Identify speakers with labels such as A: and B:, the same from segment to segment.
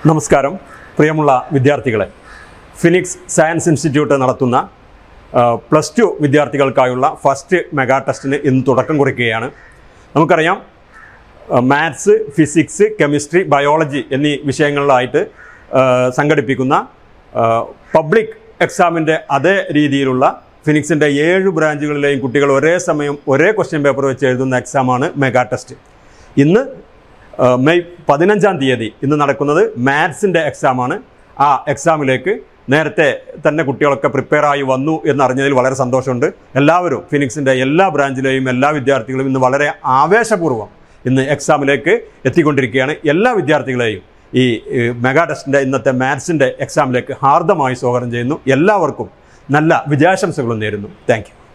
A: നമസ്കാരം പ്രിയമുള്ള വിദ്യാർത്ഥികളെ ഫിനിക്സ് സയൻസ് ഇൻസ്റ്റിറ്റ്യൂട്ട് നടത്തുന്ന പ്ലസ് ടു വിദ്യാർത്ഥികൾക്കായുള്ള ഫസ്റ്റ് മെഗാ ടെസ്റ്റിന് ഇന്ന് തുടക്കം കുറിക്കുകയാണ് നമുക്കറിയാം മാത്സ് ഫിസിക്സ് കെമിസ്ട്രി ബയോളജി എന്നീ വിഷയങ്ങളിലായിട്ട് ആ, സംഘടിപ്പിക്കുന്ന പബ്ലിക് എക്സാമിൻ്റെ അതേ രീതിയിലുള്ള ഫിനിക്സിൻ്റെ ഏഴ് ബ്രാഞ്ചുകളിലെയും കുട്ടികൾ ഒരേ സമയം ഒരേ ക്വസ്റ്റ്യൻ പേപ്പർ വെച്ച് എഴുതുന്ന എക്സാമാണ് മെഗാ ടെസ്റ്റ് ഇന്ന് ആ, മെയ് പതിനഞ്ചാം തീയതി ഇന്ന് നടക്കുന്നത് മാത്സിൻ്റെ എക്സാമാണ് ആ എക്സാമിലേക്ക് നേരത്തെ തന്നെ കുട്ടികളൊക്കെ പ്രിപ്പയർ ആയി വന്നു എന്നറിഞ്ഞതിൽ വളരെ സന്തോഷമുണ്ട് എല്ലാവരും ഫിനിക്സിൻ്റെ എല്ലാ ബ്രാഞ്ചിലെയും എല്ലാ വിദ്യാർത്ഥികളും ഇന്ന് വളരെ ആവേശപൂർവ്വം ഇന്ന് എക്സാമിലേക്ക് എത്തിക്കൊണ്ടിരിക്കുകയാണ് എല്ലാ വിദ്യാർത്ഥികളെയും ഈ ഈ മെഗാ ടെസ്റ്റിൻ്റെ ഇന്നത്തെ മാത്സിൻ്റെ എക്സാമിലേക്ക് ഹാർദമായി സ്വാഗതം ചെയ്യുന്നു എല്ലാവർക്കും നല്ല വിജയാശംസകളും നേരുന്നു thank you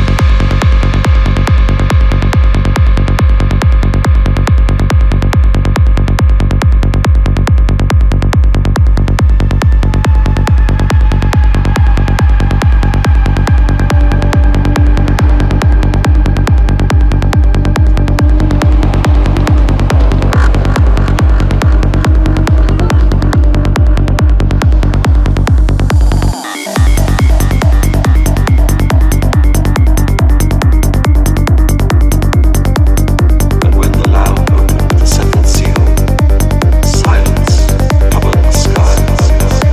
B: And when the loud opened the seventh seal, silence covered the skies.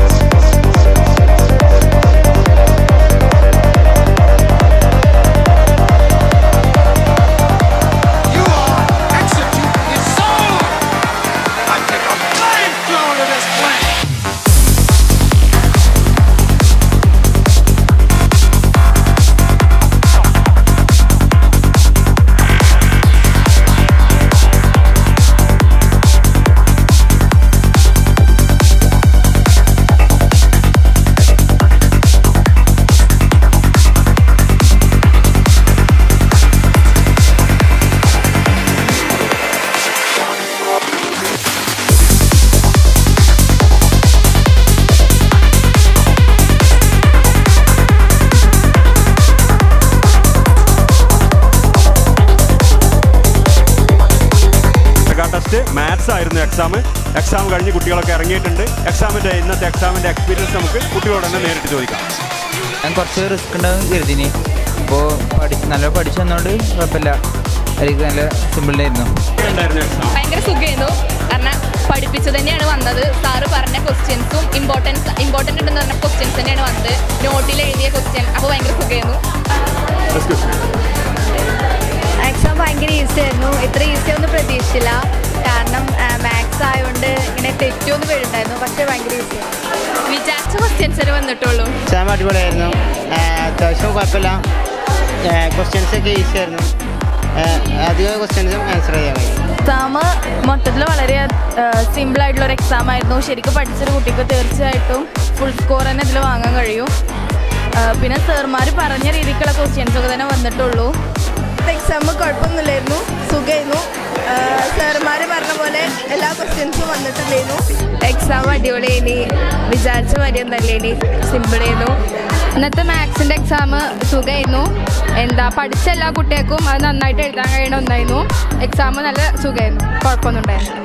C: You are executing his soul! I take a flamethrower to this planet!
A: Mega test maths ആയിരുന്നു എക്സാം എക്സാം കഴിഞ്ഞ് കുട്ടികളൊക്കെ ഇറങ്ങിയിട്ടുണ്ട് എക്സാമിൻ്റെ ഇന്നത്തെ എക്സാമിൻ്റെ experience നമുക്ക് കുട്ടികളോട് തന്നെ നേരിട്ട് ചോദിക്കാം
D: ഞാൻ കുറച്ച് റിസ്ക് ഉണ്ടാവും കരുതിനി അപ്പോൾ പഠിച്ച് നല്ല പഠിച്ചു വന്നോണ്ട് കുഴപ്പമില്ല എനിക്ക് നല്ല സിമ്പിൾ ആയിരുന്നു
A: ഉണ്ടായിരുന്നു എക്സാം
E: ഭയങ്കര സുഖമായിരുന്നു കാരണം പഠിപ്പിച്ചു തന്നെയാണ് വന്നത് സാറ് പറഞ്ഞ ക്വസ്റ്റ്യൻസും ഇമ്പോർട്ടൻസ് ഇമ്പോർട്ടൻ്റ് ഉണ്ടെന്ന് പറഞ്ഞ ക്വസ്റ്റ്യൻസ് തന്നെയാണ് വന്നത് നോട്ടിൽ എഴുതിയ ക്വസ്റ്റ്യൻ അപ്പോൾ ഭയങ്കര സുഖമായിരുന്നു
F: എക്സാം ഭയങ്കര ഈസി ആയിരുന്നു ഇത്ര ഈസി ഒന്നും പ്രതീക്ഷിച്ചില്ല കാരണം മാത്സ് ആയതുകൊണ്ട് ഇങ്ങനെ തെറ്റൊന്നും വീഴുണ്ടായിരുന്നു പക്ഷേ ഭയങ്കര ഈസി
E: വിചാരിച്ച ക്വസ്റ്റ്യൻസിന് വന്നിട്ടുള്ളൂ
G: എക്സാം അടിപൊളിയായിരുന്നു ആ, അത്യാവശ്യം കുഴപ്പമില്ല ക്വസ്റ്റ്യൻസ് ഒക്കെ ഈസി ആയിരുന്നു ആ, അധികം ക്വസ്റ്റ്യൻസും ആൻസർ ചെയ്യാൻ കഴിയും
F: എക്സാം മൊത്തത്തിൽ വളരെ സിമ്പിൾ ആയിട്ടുള്ള ഒരു എക്സാം ആയിരുന്നു ശരിക്കും പഠിച്ചൊരു കുട്ടിക്ക് തീർച്ചയായിട്ടും ഫുൾ സ്കോർ തന്നെ ഇതിൽ വാങ്ങാൻ കഴിയും ആ, പിന്നെ സാർമാർ പറഞ്ഞ രീതിക്കുള്ള ക്വസ്റ്റ്യൻസ് ഒക്കെ തന്നെ വന്നിട്ടുള്ളൂ എക്സാം കുഴപ്പമൊന്നുമില്ലായിരുന്നു സുഖമായിരുന്നു സാർമാർ പറഞ്ഞ പോലെ എല്ലാ ക്വസ്റ്റ്യൻസും വന്നിട്ടുണ്ടായിരുന്നു
E: എക്സാം അടിപൊളിയേനി വിചാരിച്ച കാര്യം തല്ലേനി സിമ്പിളായിരുന്നു ഇന്നത്തെ മാത്സിൻ്റെ എക്സാം സുഖമായിരുന്നു എന്താ പഠിച്ച എല്ലാ കുട്ടികൾക്കും അത് നന്നായിട്ട് എഴുതാൻ കഴിയണ ഒന്നായിരുന്നു എക്സാം നല്ല സുഖമായിരുന്നു കുഴപ്പമൊന്നും ഉണ്ടായിരുന്നു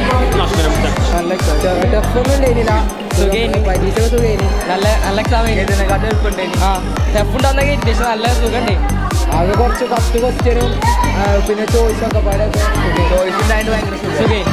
H: പരീക്ഷ സുഖേനി നല്ല നല്ല എക്സാം ആ ടെഫ് ഉണ്ടാകുന്ന ഏകദേശം നല്ല സുഖമുണ്ട് അത് കുറച്ച് ഫസ്റ്റ് ക്വസ്റ്റ്യനും പിന്നെ ചോയ്സ് ഒക്കെ പാടെ ചോയ്സ് ഉണ്ടായിട്ട് ഭയങ്കര സുഖേനി